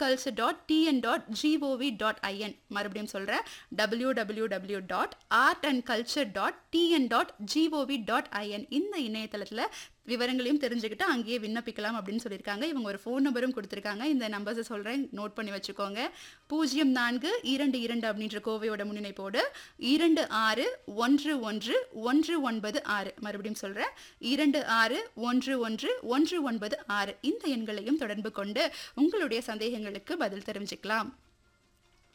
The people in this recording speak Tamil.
culture dot TN dot GOV dot IN மறுபடியும் சொல்கிறேன் W W W dot art and culture dot TN dot GOV dot IN இந்த இணையதளத்தில் விவரங்களையும் தெரிஞ்சுக்கிட்டு அங்கேயே விண்ணப்பிக்கலாம் அப்படின்னு சொல்லியிருக்காங்க இவங்க ஒரு ஃபோன் நம்பரும் கொடுத்துருக்காங்க இந்த நம்பர்ஸை சொல்கிறேன் நோட் பண்ணி வச்சுக்கோங்க பூஜ்ஜியம் நான்கு இரண்டு இரண்டு அப்படின்ற கோவையோட முன்னிணைப்போடு இரண்டு ஆறு ஒன்று ஒன்று ஒன்று ஒன்பது ஆறு மறுபடியும் சொல்கிறேன் இரண்டு ஆறு ஒன்று ஒன்று ஒன்று ஒன்பது ஆறு இந்த எண்களையும் தொடர்பு கொண்டு உங்களுடைய சந்தேகங்களுக்கு பதில் தெரிஞ்சுக்கலாம்